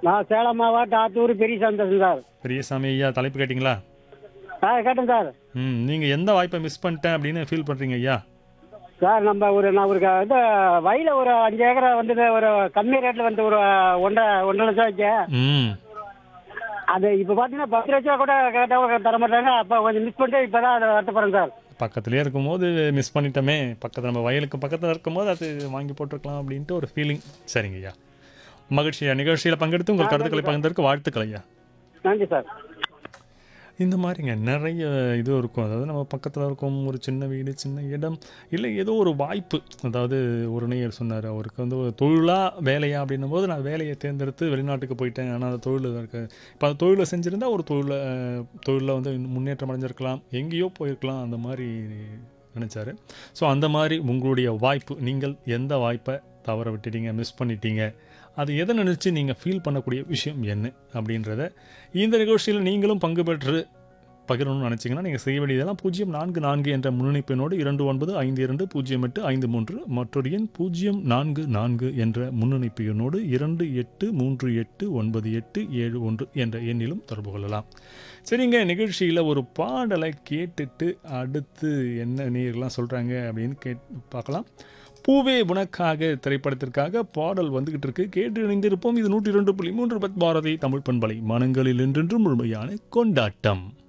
நான் சேலம் மாவட்டம் ஆத்தூர் பெரிய சந்தோஷம் சார் பெரியசாமி ஐயா தலைப்பு கேட்டிங்களா சார் கேட்டேன் சார் ம் நீங்கள் எந்த வாய்ப்பை மிஸ் பண்ணிட்டேன் அப்படின்னு ஃபீல் பண்ணுறீங்க ஐயா சார் நம்ம ஒரு நான் ஒரு க- இது வயல ஒரு அஞ்சு ஏக்கரை வந்து ஒரு கம்மி ரேட்டில் வந்து ஒரு ஒன்றரை ஒன்றரை லட்சம் வச்சேன் ம் அது இப்போ பார்த்தீங்கன்னா பத்து லட்சம் கூட கேட்டால் தர மாட்டாங்க அப்போ கொஞ்சம் மிஸ் பண்ணிட்டு இப்போ தான் அதை வருத்தப்படுறேன் சார் பக்கத்துலேயே இருக்கும்போது மிஸ் பண்ணிட்டோமே பக்கத்தில் நம்ம வயலுக்கு பக்கத்தில் இருக்கும்போது அது வாங்கி போட்டிருக்கலாம் அப்படின்ட்டு ஒரு ஃபீலிங் சரிங்க ஐயா மகிழ்ச்சியா நிகழ்ச்சியில் பங்கெடுத்து உங்கள் கருத்துக்களை பகிர்ந்ததற்கு வாழ்த்துக்கள் ஐயா நன்றி சார் இந்த மாதிரிங்க நிறைய இது இருக்கும் அதாவது நம்ம பக்கத்தில் இருக்கும் ஒரு சின்ன வீடு சின்ன இடம் இல்லை ஏதோ ஒரு வாய்ப்பு அதாவது ஒரு நேயர் சொன்னார் அவருக்கு வந்து ஒரு தொழிலா வேலையா அப்படின்னும் போது நான் வேலையை தேர்ந்தெடுத்து வெளிநாட்டுக்கு போயிட்டேன் ஆனால் அந்த தொழில் இருக்கு இப்போ அந்த தொழிலை செஞ்சுருந்தா ஒரு தொழிலை தொழிலில் வந்து இன்னும் முன்னேற்றம் அடைஞ்சிருக்கலாம் எங்கேயோ போயிருக்கலாம் அந்த மாதிரி நினச்சாரு ஸோ அந்த மாதிரி உங்களுடைய வாய்ப்பு நீங்கள் எந்த வாய்ப்பை தவற விட்டுட்டீங்க மிஸ் பண்ணிட்டீங்க அது எதை நினச்சி நீங்கள் ஃபீல் பண்ணக்கூடிய விஷயம் என்ன அப்படின்றத இந்த நிகழ்ச்சியில் நீங்களும் பங்கு பெற்று பகிரணும்னு நினச்சிங்கன்னா நீங்கள் செய்ய வேண்டியதெல்லாம் பூஜ்ஜியம் நான்கு நான்கு என்ற முன்னணிப்பினோடு இரண்டு ஒன்பது ஐந்து இரண்டு பூஜ்ஜியம் எட்டு ஐந்து மூன்று மற்றொரு எண் பூஜ்ஜியம் நான்கு நான்கு என்ற முன்னணிப்பு எண்ணோடு இரண்டு எட்டு மூன்று எட்டு ஒன்பது எட்டு ஏழு ஒன்று என்ற எண்ணிலும் தொடர்பு கொள்ளலாம் சரிங்க நிகழ்ச்சியில் ஒரு பாடலை கேட்டுட்டு அடுத்து என்ன நீர்லாம் சொல்கிறாங்க அப்படின்னு கேட் பார்க்கலாம் பூவே உனக்காக திரைப்படத்திற்காக பாடல் வந்துகிட்டு இருக்கு கேட்டு இணைந்திருப்போம் இது நூற்றி இரண்டு புள்ளி மூன்று பத் பாரதி தமிழ் பண்பலை மனங்களில் என்றென்றும் முழுமையான கொண்டாட்டம்